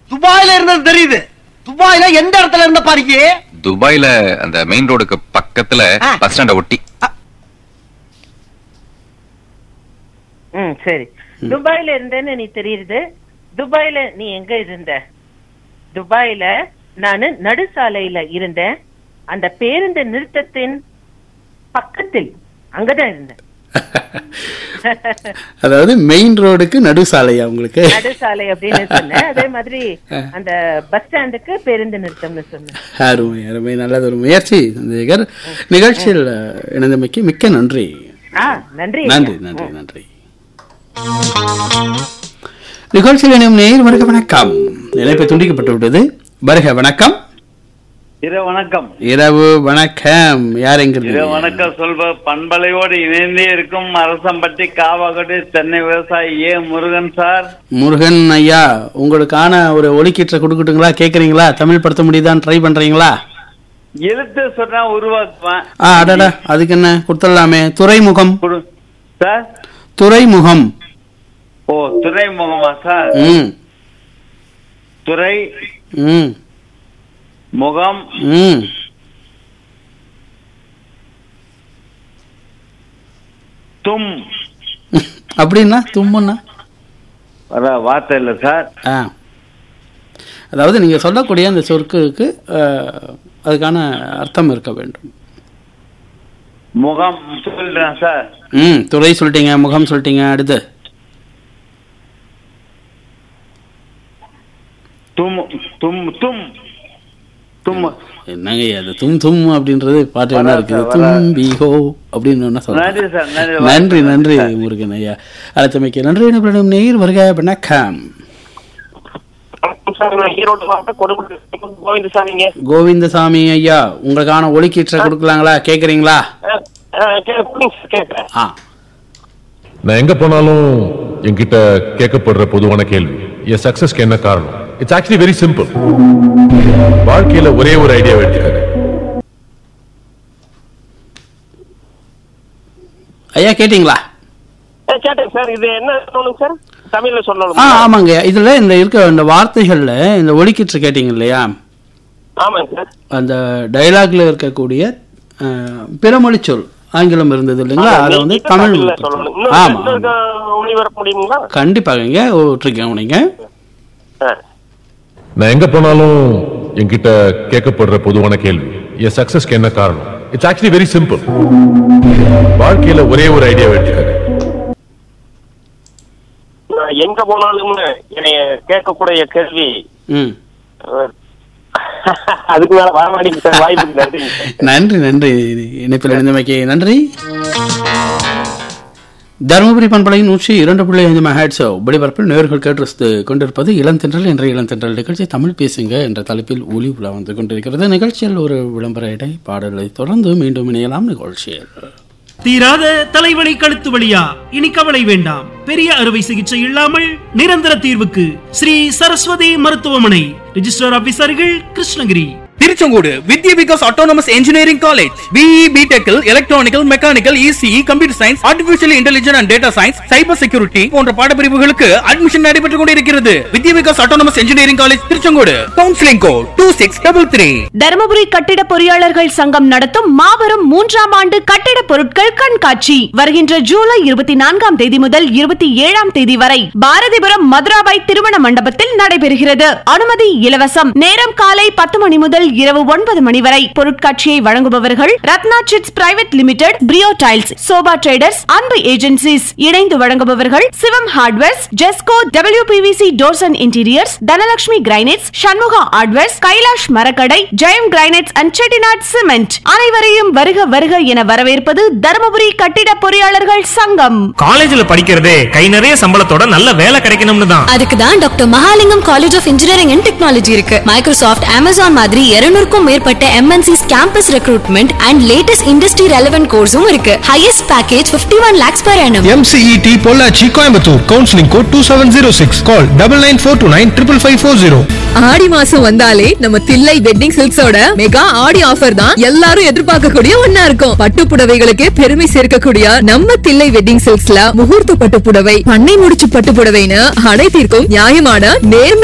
துபாயில இருந்தது தெரியுது துபாயில எந்த இடத்துல இருந்த பாருங்க துபாயில அந்த மெயின் ரோடுக்கு பக்கத்துல ஆ. பஸ் ஸ்டாண்ட ஒட்டி ம் சரி துபாயில இருந்தேன்னு நீ தெரியுது துபாயில நீ எங்க இருந்த துபாயில நானு நடுசாலையில இருந்தேன் அந்த பேருந்து நிறுத்தத்தின் பக்கத்தில் அங்கதான் இருந்தேன் அதாவது மெயின் ரோடுக்கு நடு சாலையா உங்களுக்கு நடுசாலை அப்படின்னு சொன்னேன் அதே மாதிரி அந்த பஸ் ஸ்டாண்டுக்கு பேருந்து நிறுத்தம்னு சொன்னேன் அருமை அருமை நல்லது ஒரு முயற்சி சந்திரசேகர் நிகழ்ச்சியில் இணைந்தமைக்கு மிக்க நன்றி ஆ நன்றி நன்றி நன்றி நன்றி நிகழ்ச்சியில் இணையும் நேர் வருக வணக்கம் இணைப்பு துண்டிக்கப்பட்டு விட்டது வருக வணக்கம் இரு வணக்கம் இரவு வணக்கம் யார் இரு எங்கிருந்து வணக்கம் சொல்வ பண்பலையோடு இணைந்தே இருக்கும் அரசம்பட்டி காவாக்கட்டு சென்னை விவசாயி ஏ முருகன் சார் முருகன் ஐயா உங்களுக்கான ஒரு ஒலிக்கீற்றை கொடுக்கட்டுங்களா கேக்குறீங்களா தமிழ் படுத்த முடியுதான்னு ட்ரை பண்றீங்களா எழுத்து சொன்னா உருவாக்குவேன் ஆ அடடா அதுக்கு என்ன கொடுத்துடலாமே துறைமுகம் குடு சார் துறைமுகம் ஓ துறைமுகமா சார் ம் துறை ம் முகம் ம் தும் அப்படின்னா தும்முன்னா வர வார்த்தை இல்ல சார் ஆ அதாவது நீங்க சொல்லக்கூடிய அந்த சொற்களுக்கு ஆ, அதுக்கான அர்த்தம் இருக்க வேண்டும் முகம் சொல்றேன் சார் ம் துறை சொல்லிட்டீங்க முகம் சொல்லிட்டீங்க அடுத்து தும் தும் தும் தும் என்னங்க அது தும் தும் அப்படின்றது பாட்டு என்ன வராது இருக்குது சார், வராது. தும்பி ஹோ அப்படின்னு ஒண்ணா சொல்லலாம். நன்றி சார், நன்றி. நன்றி நன்றி சார். முருகன் ஐயா அடுத்தமைக்கு நன்றி எனப்படும் நேர் வருக வணக்கம் சார் நான் ஈரோடு மாவட்டம் கொடுமுடி கோவிந்தசாமிங்க கோவிந்தசாமி ஐயா உங்களுக்கான ஒலிக்கீற்றை கொடுக்கலாங்களா கேக்குறீங்களா கேட்பேன் ஆ நான் எங்க போனாலும் என்கிட்ட கேட்கப்படுற பொதுவான கேள்வி என் சக்சஸ்க்கு என்ன காரணம் இட்ஸ் ஆக்சுவலி வெரி சிம்பிள் வாழ்க்கையில ஒரே ஒரு ஐடியா எடுத்துக்கங்க ஐயா கேட்டீங்களா கேட்டேன் சார் இது என்ன சொல்லணும் சார் தமிழ்ல ஆ சொல்லணும் ஆமாங்க இதுல இந்த இருக்க இந்த வார்த்தைகள்ல இந்த ஒலிக்கீற்று கேட்டீங்க இல்லையா ஆமாங்க சார் அந்த டயலாக்ல இருக்கக்கூடிய ஆ, பிறமொழி சொல் ஆங்கிலம் இருந்தது இல்லைங்களா அதை வந்து நீங்க தமிழ் தமிழ்ல சொல்லணும் இன்னும் ஆமா இன்னொருக்கா ஒளிபரப்ப முடியுங்களா கண்டிப்பாங்க விட்டுருக்கேன் நீங்க ஆ. நான் எங்க போனாலும் என்கிட்ட கேட்கப்படுற பொதுவான கேள்வி என் சக்சஸ்க்கு என்ன காரணம் இட்ஸ் ஆக்சுவலி வெரி சிம்பிள் வாழ்க்கையில ஒரே ஒரு ஐடியா எடுத்துக்கங்க நான் எங்க போனாலும் என்னைய கேட்கக்கூடிய கேள்வி ம் அஹ், அதுக்கு மேல வர மாட்டேங்குது சார் வாய்ப்புக்கு நன்றிங்க சார். நன்றி நன்றி இணைப்பில் இணைந்தமைக்கு நன்றி தருமபுரி பண்பலை நூற்றி இரண்டு புள்ளி ஐந்து மெஹாட்ஸ் ஒளிபரப்பில் நேர்கள் கேட்டு கொண்டிருப்பது இளந்தென்றல் என்ற இளந்தென்றல் நிகழ்ச்சி தமிழ் பேசுங்க என்ற தலைப்பில் ஒளி உலா வந்து கொண்டிருக்கிறது நிகழ்ச்சியில் ஒரு விளம்பர இடை பாடலை தொடர்ந்து மீண்டும் இணையலாம் நிகழ்ச்சியில் தீராத தலைவலி கழுத்து வலியா இனி கவலை வேண்டாம் பெரிய அறுவை சிகிச்சை இல்லாமல் நிரந்தர தீர்வுக்கு ஸ்ரீ சரஸ்வதி மருத்துவமனை ரிஜிஸ்டர் ஆபீசர்கள் Krishnagiri Tiruchengode Vidya Vikas autonomous engineering college BE பிடெக்கில் electronical mechanical ECE computer science artificial intelligence and data science cyber security போன்ற பாடப்பிரிவுகளுக்கு அட்மிஷன் நடைபெற்றுக் கொண்டிருக்கிறது Vidya Vikas autonomous engineering college Tiruchengode counselling code two six double three Dharmapuri கட்டிட பொறியாளர்கள் சங்கம் நடத்தும் மாபெரும் மூன்றாம் ஆண்டு கட்டிட பொருட்கள் கண்காட்சி வருகின்ற ஜூலை இருபத்தி நான்காம் தேதி முதல் இருபத்தி ஏழாம் தேதி வரை பாரதிபுரம் மதுராபாய் திருமண மண்டபத்தில் நடைபெறுகிறது அனுமதி இலவசம் நேரம் காலை பத்து மணி முதல் இரவு ஒன்பது மணி வரை பொருட்காட்சியை வழங்குபவர்கள் Ratna chits private limited Brio tiles Sobha traders Anbu agencies இணைந்து வழங்குபவர்கள் Sivam hardwares Jesco WPVC doors and interiors Dhanalakshmi granites Shanmuga hardwares Kailash மரக்கடை Jayam granites and Chettinad cement அனைவரையும் வருக வருக என வரவேற்பது தருமபுரி கட்டிட பொறியாளர்கள் சங்கம் காலேஜ்ல படிக்கிறதே கை நிறைய சம்பளத்தோட நல்ல வேலை கிடைக்கணும்னு தான் அதுக்கு தான் doctor Mahalingam college of engineering and technology இருக்கு மைக்ரோசாஃப்ட் அமேசான் மாதிரி 200க்கும் மேற்பட்ட MNCs campus recruitment and latest industry relevant கோர்ஸும் இருக்கு highest package 51 one lakhs per annum MCET Pollachi Coimbatore counselling code two seven zero six call double nine four two nine triple five four zero Aadi மாசம் வந்தாலே நம்ம Thillai wedding சில்க்ஸோட mega Aadi offer தான் எல்லாரும் எதிர்பார்க்கக்கூடிய ஒண்ணா இருக்கும் பட்டு புடவைகளுக்கே பெருமை சேர்க்கக்கூடிய நம்ம தில்லை வெட்டிங் சில்க்ஸ்ல முகூர்த்த பட்டு புடவை பண்ணை முடிச்சு பட்டு புடவைன்னு அனைத்திற்கும் நியாயமான நேர்மை